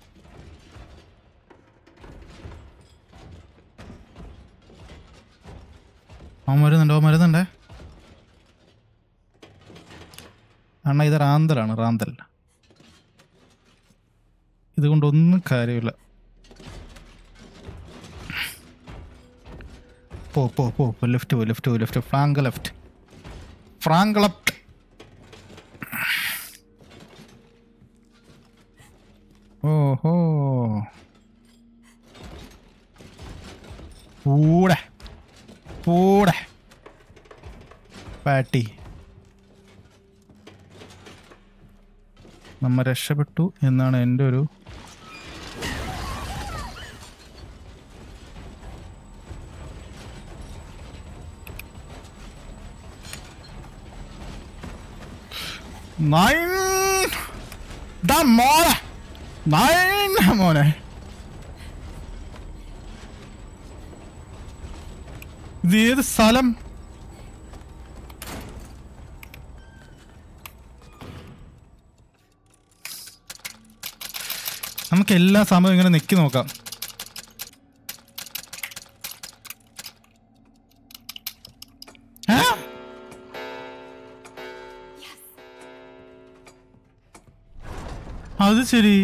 അവൻ വരുന്നുണ്ട് അവൻ വരുന്നുണ്ടേ അണ്ണ ഇത് റാന്തലാണ് റാന്തൽ ഇതുകൊണ്ടൊന്നും കാര്യമില്ല പോ പോ പോ പോ ലെഫ്റ്റ് പോ ലെഫ്റ്റ് പോ left flank left flank left ഓഹോ പൂടെ പൂടെ പാട്ടി നമ്മ രക്ഷപ്പെട്ടു എന്നാണ് എൻ്റെ ഒരു നൈൻ ദാ മോനെ നൈൻ മോനെ ഇത് ഏത് സ്ഥലം നമുക്ക് എല്ലാ സമയവും ഇങ്ങനെ നിക്കി നോക്കാം ആ? അത് ശരി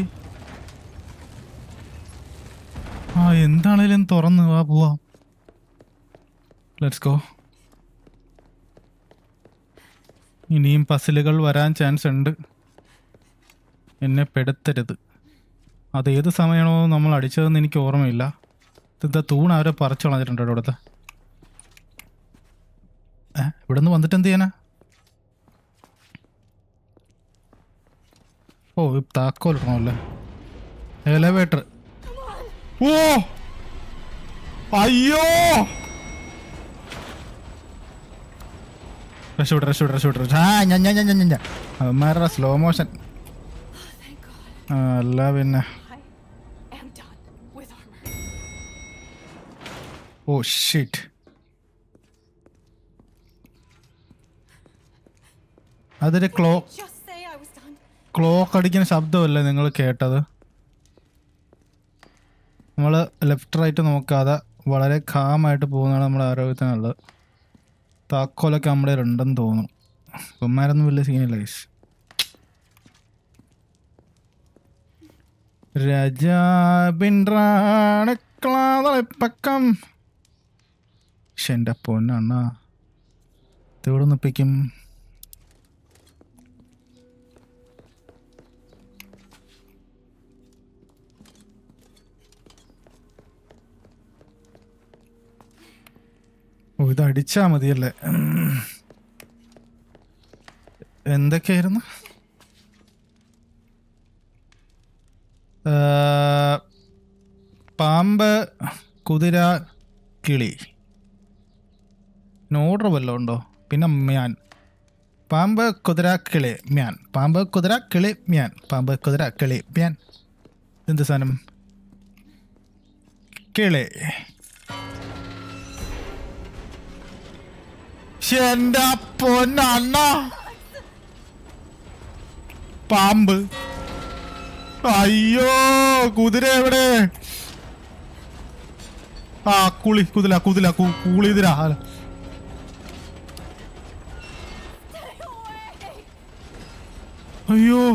ആ എന്താണേലും തുറന്ന് വാ പോവാം ലെറ്റ്സ് ഗോ ഇനിയും പസിലുകൾ വരാൻ ചാൻസ് ഉണ്ട് എന്നെ പെടുത്തരുത് അത് ഏത് സമയമാണോ നമ്മൾ അടിച്ചതെന്ന് എനിക്ക് ഓർമ്മയില്ല ഇതെന്താ തൂണ് അവരെ പറിച്ചു കളഞ്ഞിട്ടുണ്ട് ഇവിടുത്തെ ഏ ഇവിടെ നിന്ന് വന്നിട്ട് എന്ത് ചെയ്യാനാ ഓ ഈ താക്കോൽ ഇടണമല്ലേ എലവേറ്റർ ഓ അയ്യോ രക്ഷപ്പെട്ടു രക്ഷപ്പെട്ടു രക്ഷപ്പെട്ടു ആ ഞാൻ ഞാൻ ഞാൻ ഞാൻ ഞാൻ അവന്മാരുടെ സ്ലോ മോഷൻ Thank God. അല്ല പിന്നെ I am done with armor. ഓ ഷിറ്റ് അതൊരു ക്ലോ Just say I was done. Clock അടിക്കുന്ന ശബ്ദമല്ലേ നിങ്ങൾ കേട്ടത് നമ്മൾ ലെഫ്റ്റ് റൈറ്റ് നോക്കാതെ വളരെ കാമായിട്ട് പോകുന്നതാണ് നമ്മുടെ ആരോഗ്യത്തിന് നല്ലത് താക്കോലൊക്കെ നമ്മുടെ ഉണ്ടെന്ന് തോന്നുന്നു ഇവന്മാരൊന്നും വലിയ സീനില്ല ഗൈസ് രാജാബിൻറാണക്ലാതളിപ്പക്കം പക്ഷെ എൻ്റെ പൊന്നണ്ണ ഇതെവിടെ നിപ്പിക്കും ഓ ഇത് അടിച്ചാ മതിയല്ലേ ഉം. എന്തൊക്കെയായിരുന്നു ആ, പാമ്പ് കുതിര കിളി ഓർഡർ വല്ലതും ഉണ്ടോ പിന്നെ മ്യാൻ പാമ്പ് കുതിര കിളി മ്യാൻ പാമ്പ് കുതിര കിളി മ്യാൻ പാമ്പ് കുതിര കിളി മ്യാൻ എന്ത് സാധനം കിളി എന്റെ പൊന്നണ്ണ പാമ്പ് അയ്യോ കുതിര എവിടെ ആ കുളി കുതില കുതില കു- കുളിതിര അല്ല. അയ്യോ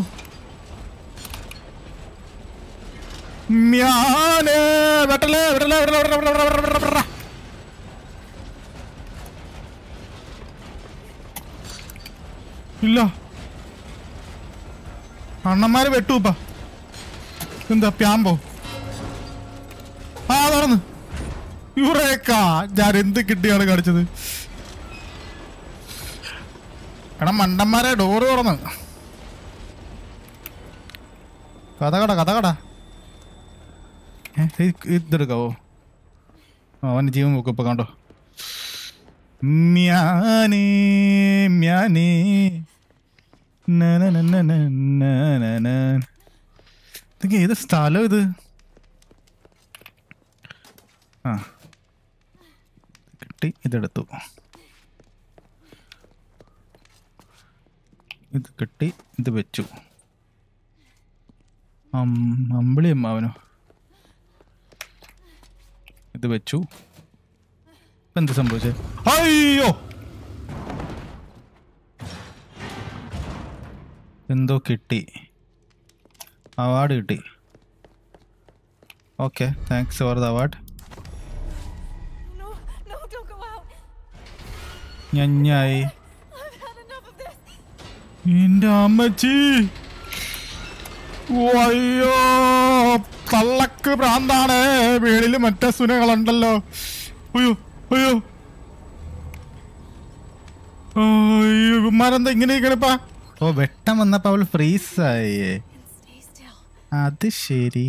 മ്യാനേ വെട്ടലേ വെട്ടലേ വെട്ടലേ വെട്ടലേ വെട്ടലേ വെട്ടലേ വെട്ടലേ ഇല്ല അണ്ണന്മാര് വെട്ടൂപ്പ എന്താ പ്യാമ്പോ ആ തുറന്ന് യുറേക്കാ ഞാൻ എന്ത് കിട്ടിയാണ് കാണിച്ചത് എടാ മണ്ടന്മാരെ ഡോറ് തുറന്ന് കഥ കട കഥ കട ഏ, ഇത് ഇതെടുക്കാവോ ആ, അവൻ്റെ ജീവൻ നോക്കും ഇപ്പൊ കണ്ടോ മ്യാനേ മ്യാനേ നനനനനനനനന. ഇതൊക്കെ ഏത് സ്ഥലം ഇത് ആ കിട്ടി ഇതെടുത്തു ഇത് കിട്ടി ഇത് വെച്ചു അം- അമ്പിളി അമ്മാവനോ ഇത് വെച്ചു ഇപ്പൊ എന്ത് സംഭവിച്ചത് അയ്യോ എന്തോ കിട്ടി അവാർഡ് കിട്ടി okay thanks for the award No, no, don't go out. ഞഞ്ഞായി I've had enough of this. എന്റെ അമ്മച്ചി ഓ, അയ്യോ തള്ളക്ക് ഭ്രാന്താണ് വീടില് മറ്റേ സുനകളുണ്ടല്ലോ അയ്യോ അയ്യോ അയ്യോ ഇവന്മാരെന്താ ഇങ്ങനെ ഇരിക്കണപ്പാ ഓ വെട്ടം വന്നപ്പോ അവൾ ഫ്രീസായി And stay still. അത് ശരി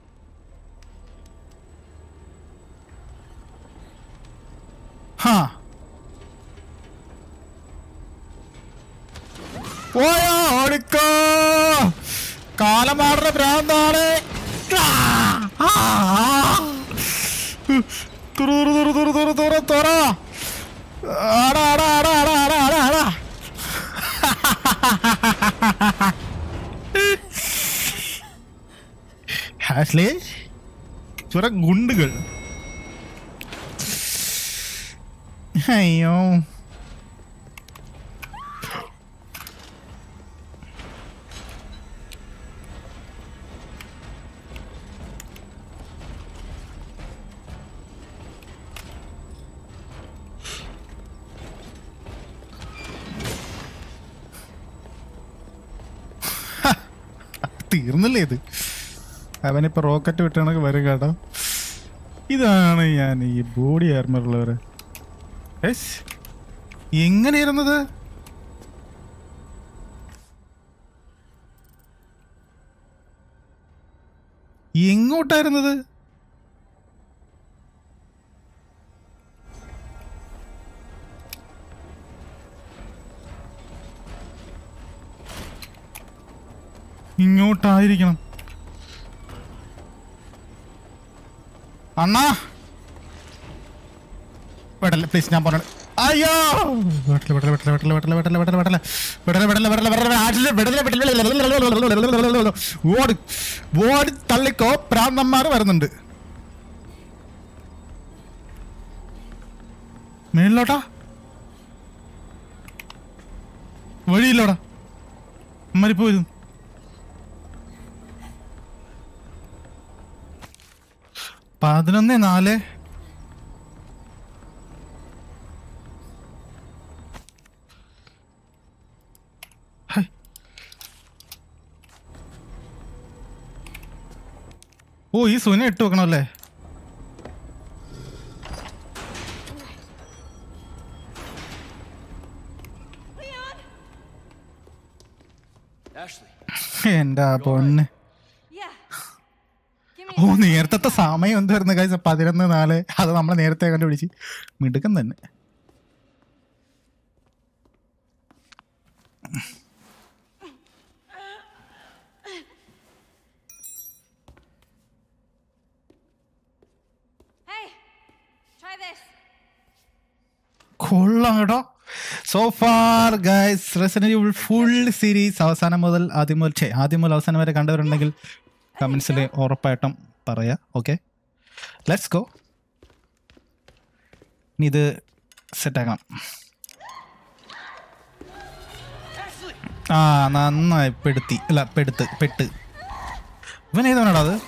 ഹാ പോയോ ഓടിക്കോ കാലമാറുന്ന ഭ്രാന്താണ് ആ, ആ, ആ. തുറ തുറ തുറ തുറ തുറ തുറ തുറ ആടാ ആടാ ആടാ ആടാ ആടാ ആടാ ആടാ ഹാഷ്ലി ചുര ഗുണ്ടുകൾ അയ്യോ തീർന്നില്ലേ ഇത് അവനിപ്പോ റോക്കറ്റ് വിട്ടണക്ക് വരും കേട്ടോ ഇതാണ് ഞാൻ ഈ ബോഡി ആർമറുള്ളവര് എങ്ങനെയിരുന്നത് എങ്ങോട്ടായിരുന്നത് ഇങ്ങോട്ടായിരിക്കണം അണ്ണാ വിടല്ലേ പ്ലീസ് ഞാൻ പറഞ്ഞത് അയ്യോ വിടല വിടല വിടല വിടല വിടല വിടല വിടല വിടല വിടല വിടല വിടല വിടല ആറ്റില് വിടല വിടല ഓട് ഓടി തള്ളിക്കോ പ്രാന്തന്മാർ വരുന്നുണ്ട് മേളിലോട്ടാ വഴിയില്ലോടാ മരിപ്പോയിരുന്നു പതിനൊന്ന് നാല് ഹൈ. ഓ ഈ സുന ഇട്ട് വെക്കണല്ലേ Leon! Ashley, എന്റെ പൊന്ന് Yeah. Give me ഓ നേരത്തെ സമയം എന്തായിരുന്നു കാഴ്ച പതിനൊന്ന് നാല് അത് നമ്മൾ നേരത്തെ കണ്ടുപിടിച്ച് മിടുക്കം തന്നെ Hey! Try this. കൊള്ളാം കേട്ടോ so far guys resident full series അവസാനം മുതൽ ആദ്യം മുതൽ ഛെ, ആദ്യം മുതൽ അവസാനം വരെ കണ്ടവരുണ്ടെങ്കിൽ കമൻസിൽ ഉറപ്പായിട്ടും പറയാ ഓക്കെ ലെറ്റ്സ് ഗോ ഇനി ഇത് സെറ്റാക്കണം ആ നന്നായി പെടുത്തി അല്ല പെടുത്ത് പെട്ട് ഇവൻ ഏതാണോടാ അത്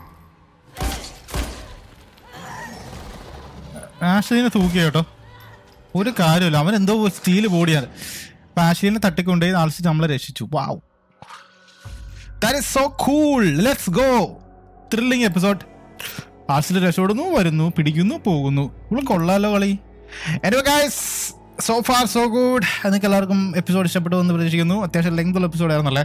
ആഷിനെ തൂക്കി കേട്ടോ ഒരു കാര്യമില്ല അവൻ എന്തോ സ്റ്റീല് ബോഡിയാണ് അപ്പൊ ആഷിനെ തട്ടിക്കൊണ്ടുപോയി ആൾസിച്ച് നമ്മളെ രക്ഷിച്ചു wow that is so cool let's go thrilling episode ആർസിൽ രക്ഷപ്പെടുന്നു വരുന്നു പിടിക്കുന്നു പോകുന്നു ഇവിടെ കൊള്ളാലോ കളി anyway guys so far so good നിങ്ങൾക്ക് എല്ലാവർക്കും എപ്പിസോഡ് ഇഷ്ടപ്പെട്ടു എന്ന് പ്രതീക്ഷിക്കുന്നു അത്യാവശ്യം ലെങ്ത് ഉള്ള എപ്പിസോഡ് ആയിരുന്നല്ലേ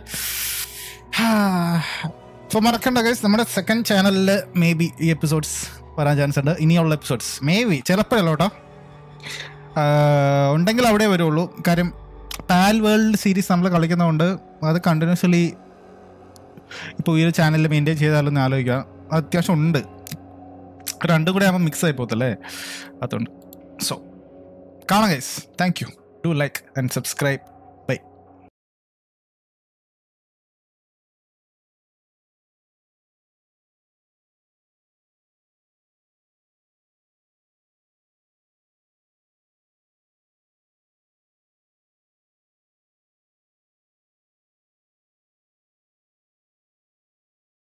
സോ മറക്കണ്ട ഗൈസ് നമ്മുടെ സെക്കൻഡ് ചാനലിൽ മേ ബി ഈ എപ്പിസോഡ്സ് വരാൻ ചാൻസ് ഉണ്ട് ഇനിയുള്ള എപ്പിസോഡ്സ് മേ ബി ചിലപ്പോഴല്ലോ കേട്ടോ ആഹ് ഉണ്ടെങ്കിൽ അവിടെ വരുള്ളൂ കാര്യം പാൽ വേൾഡ് സീരീസ് നമ്മൾ കളിക്കുന്നതുകൊണ്ട് അത് കണ്ടിന്യൂസ്ലി ഇപ്പോൾ ഈ ഒരു ചാനലിൽ മെയിൻറ്റെയിൻ ചെയ്താലൊന്ന് ആലോചിക്കുക അത് അത്യാവശ്യം ഉണ്ട് രണ്ടും കൂടെ ആകുമ്പോൾ മിക്സ് ആയി പോകത്തല്ലേ അതുകൊണ്ട് സോ കാണാം guys thank you do like and subscribe